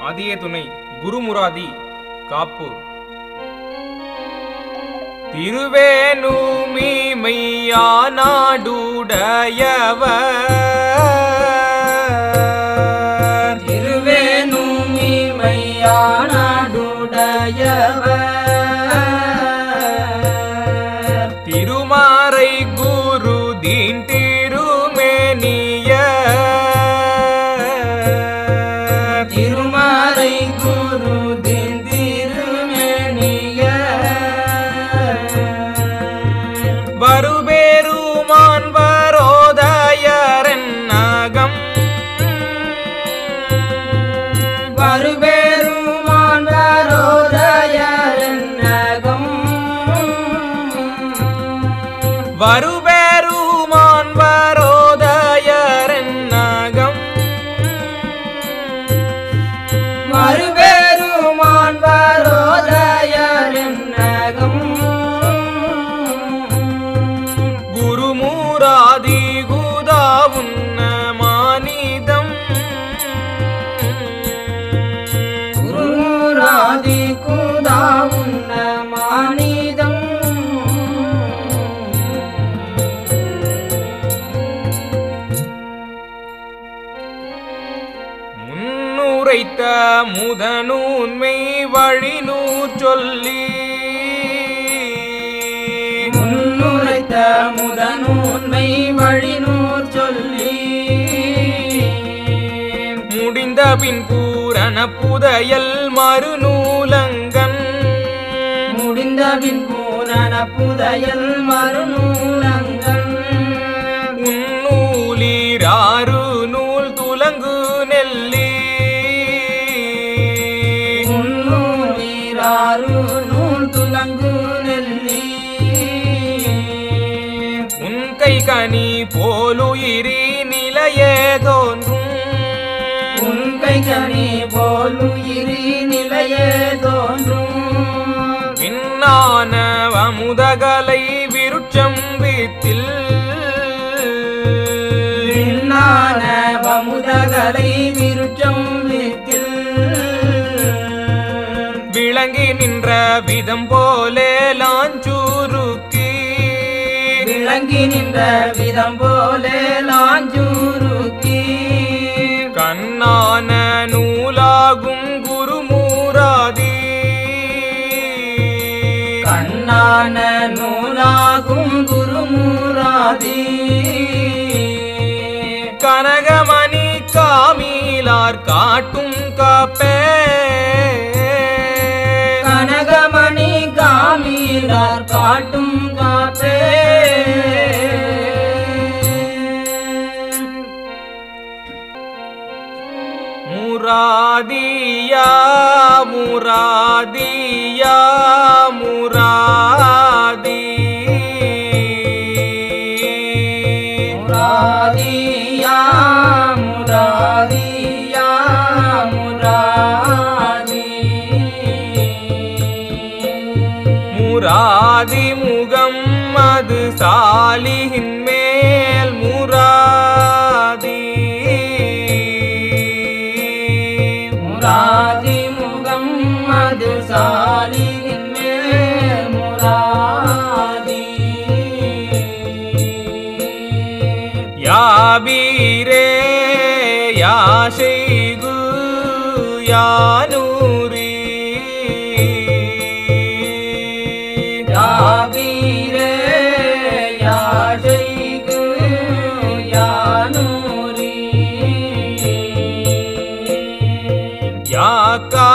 ஆதியே துணை குருமுராதி காப்பு திருவேணுமிமையா நாடுடையவர் திருவேணுமிமையானாடுடையவர் திருமாறை குருதீன் திருமேனிய திருமறை குரு திருமேனிய வருபேருமான் வரோதயரன் நகம் வருபெருமான் வரோதயரன் நகம் வருபேருமான் வரோதயரன் நகம் மறுபெருமான் வரோதயரன் நகம் குருமூராதி குதாவுன்ன மானிதம் குருராதி குதாவுன்ன மானிதம் முன்னுரைத்த முதனூன்மை வழிநூற் சொல்லி முன்னுரைத்த முதனூன்மை வழிநூர் சொல்லி முடிந்த பின் பூரண புதையல் மறுநூலங்கன் முடிந்தபின் பூரண புதையல் மறுநூலங்கள் உன்னூலிராறு நூல் துலங்கு நெல்லி முன்னூறாறு நூல் துலங்கு நெல்லி உன் கை கனி போலுயிரி நிலையே தோன்றும் உன் கை கனி போல் உயிரி நிலையே தோன்றும் விண்ணான அமுதகலை விருட்சம் வீத்தில் விண்ணான வமுதகலை விருட்சம் வீட்டில் விளங்கி நின்ற விதம் போலே லாஞ்சூருக்கி விளங்கி நின்ற விதம் போலே லாஞ்சூருக்கி கண்ணான நூலாகும் குருமூராதி கண்ணான நூலாகும் குருமூராதி கனகமணி காமீலார் காட்டும் காப்பே கனகமணி காமீலார் காட்டும் காப்பே முராதியா முராதியா முராதி முராதியா முராதியா முராதி முராதி முகம் அது சாலியின் மேல் முராதி முராதி முகம் அது சாலியின் மேல் முராதி யாபீரே யாஷைகு யானூரி யாவீரே யாஜைகு யானூரி யாக்கா